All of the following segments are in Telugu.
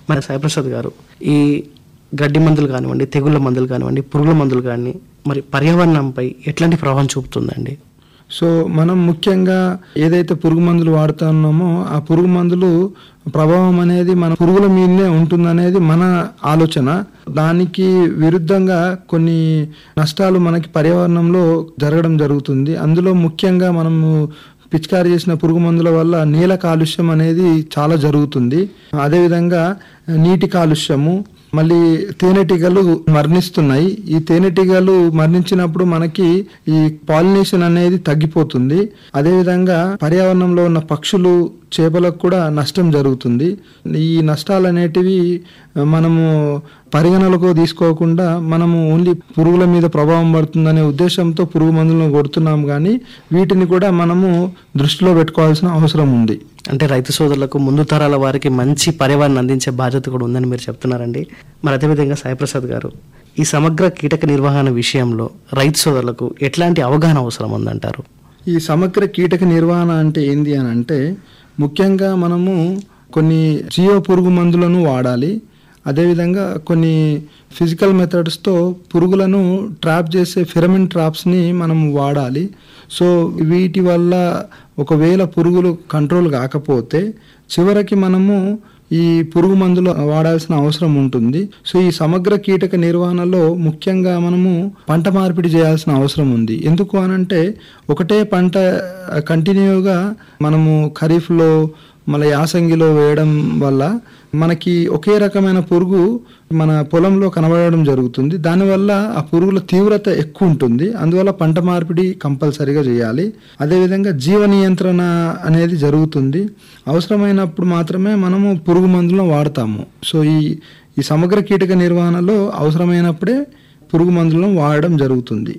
మరి సాయిప్రసాద్ గారు ఈ గడ్డి మందులు కానివ్వండి తెగుళ్ళ మందులు కానివ్వండి పురుగుల మందులు కానీ మరి పర్యావరణంపై ఎట్లాంటి ప్రభావం చూపుతుందండి సో మనం ముఖ్యంగా ఏదైతే పురుగు మందులు వాడుతున్నామో ఆ పురుగు మందులు ప్రభావం అనేది మన పురుగుల మీదనే ఉంటుందనేది మన ఆలోచన దానికి విరుద్ధంగా కొన్ని నష్టాలు మనకి పర్యావరణంలో జరగడం జరుగుతుంది అందులో ముఖ్యంగా మనము పిచికారి చేసిన పురుగు మందుల వల్ల నీల కాలుష్యం అనేది చాలా జరుగుతుంది అదేవిధంగా నీటి కాలుష్యము మళ్ళీ తేనెటీగలు మరణిస్తున్నాయి ఈ తేనెటీగలు మరణించినప్పుడు మనకి ఈ పాలినేషన్ అనేది తగ్గిపోతుంది అదేవిధంగా పర్యావరణంలో ఉన్న పక్షులు చేపలకు కూడా నష్టం జరుగుతుంది ఈ నష్టాలు అనేటివి మనము పరిగణలకు తీసుకోకుండా మనము ఓన్లీ పురుగుల మీద ప్రభావం పడుతుందనే ఉద్దేశంతో పురుగు మందులను కొడుతున్నాం కానీ వీటిని కూడా మనము దృష్టిలో పెట్టుకోవాల్సిన అవసరం ఉంది అంటే రైతు సోదరులకు ముందు తరాల వారికి మంచి పర్యావరణం అందించే బాధ్యత కూడా ఉందని మీరు చెప్తున్నారండి మరి అదేవిధంగా సాయిప్రసాద్ గారు ఈ సమగ్ర కీటక నిర్వహణ విషయంలో రైతు సోదరులకు ఎట్లాంటి అవగాహన అవసరం ఉందంటారు ఈ సమగ్ర కీటక నిర్వహణ అంటే ఏంది అని అంటే ముఖ్యంగా మనము కొన్ని జీవ పురుగు మందులను వాడాలి అదేవిధంగా కొన్ని ఫిజికల్ మెథడ్స్తో పురుగులను ట్రాప్ చేసే ఫిరమిన్ ట్రాప్స్ని మనం వాడాలి సో వీటి వల్ల ఒకవేళ పురుగులు కంట్రోల్ కాకపోతే చివరికి మనము ఈ పురుగు మందులు వాడాల్సిన అవసరం ఉంటుంది సో ఈ సమగ్ర కీటక నిర్వహణలో ముఖ్యంగా మనము పంట మార్పిడి చేయాల్సిన అవసరం ఉంది ఎందుకు అనంటే ఒకటే పంట కంటిన్యూగా మనము ఖరీఫ్లో మళ్ళీ యాసంగిలో వేయడం వల్ల మనకి ఒకే రకమైన పురుగు మన పొలంలో కనబడడం జరుగుతుంది దానివల్ల ఆ పురుగుల తీవ్రత ఎక్కువ ఉంటుంది అందువల్ల పంట మార్పిడి కంపల్సరీగా చేయాలి అదేవిధంగా జీవ నియంత్రణ అనేది జరుగుతుంది అవసరమైనప్పుడు మాత్రమే మనము పురుగు మందులను వాడతాము సో ఈ ఈ సమగ్ర కీటక నిర్వహణలో అవసరమైనప్పుడే పురుగు మందులను వాడడం జరుగుతుంది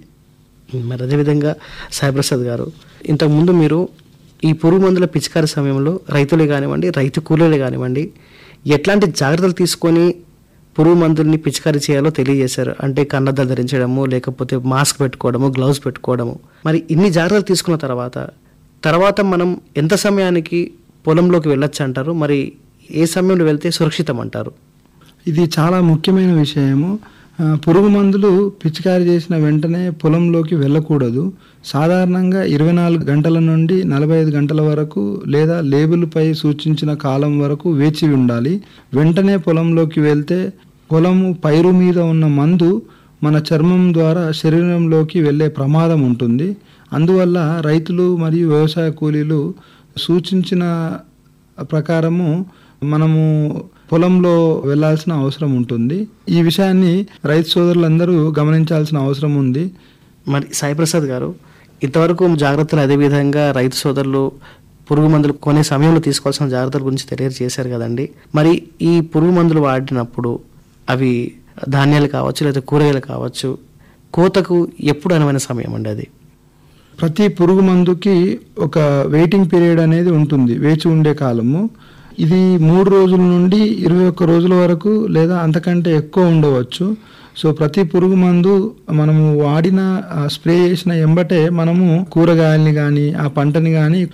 మరి అదేవిధంగా సాయిప్రసాద్ గారు ఇంతకుముందు మీరు ఈ పురుగు మందుల పిచికారి సమయంలో రైతులే కానివ్వండి రైతు కూలీలే కానివ్వండి ఎట్లాంటి జాగ్రత్తలు తీసుకొని పురుగు మందుల్ని పిచికారీ చేయాలో తెలియజేశారు అంటే కన్నద్దాలు ధరించడము లేకపోతే మాస్క్ పెట్టుకోవడము గ్లౌస్ పెట్టుకోవడము మరి ఇన్ని జాగ్రత్తలు తీసుకున్న తర్వాత తర్వాత మనం ఎంత సమయానికి పొలంలోకి వెళ్ళొచ్చు అంటారు మరి ఏ సమయంలో వెళ్తే సురక్షితం అంటారు ఇది చాలా ముఖ్యమైన విషయము ఆ, పురుగు మందులు పిచికారి చేసిన వెంటనే పొలంలోకి వెళ్ళకూడదు సాధారణంగా ఇరవై నాలుగు గంటల నుండి నలభై ఐదు గంటల వరకు లేదా లేబుల్పై సూచించిన కాలం వరకు వేచి ఉండాలి వెంటనే పొలంలోకి వెళ్తే పొలము పైరు మీద ఉన్న మందు మన చర్మం ద్వారా శరీరంలోకి వెళ్ళే ప్రమాదం ఉంటుంది అందువల్ల రైతులు మరియు వ్యవసాయ కూలీలు సూచించిన ప్రకారము మనము పొలంలో వెళ్ళాల్సిన అవసరం ఉంటుంది ఈ విషయాన్ని రైతు సోదరులందరూ గమనించాల్సిన అవసరం ఉంది మరి సాయిప్రసాద్ గారు ఇంతవరకు జాగ్రత్తలు అదేవిధంగా రైతు సోదరులు పురుగు మందులు కొనే సమయంలో తీసుకోవాల్సిన జాగ్రత్తల గురించి తెలియజేశారు కదండి మరి ఈ పురుగు మందులు వాడినప్పుడు అవి ధాన్యాలు కావచ్చు లేదా కూరగాయలు కావచ్చు కోతకు ఎప్పుడు అనువైన సమయం అండి అది ప్రతి పురుగు మందుకి ఒక వెయిటింగ్ పీరియడ్ అనేది ఉంటుంది వేచి ఉండే కాలము ఇది మూడు రోజుల నుండి ఇరవై ఒక్క రోజుల వరకు లేదా అంతకంటే ఎక్కువ ఉండవచ్చు సో ప్రతి పురుగు మందు మనము వాడిన ఆ స్ప్రే చేసిన ఎంబటే మనము కూరగాయల్ని కానీ ఆ పంటని కానీ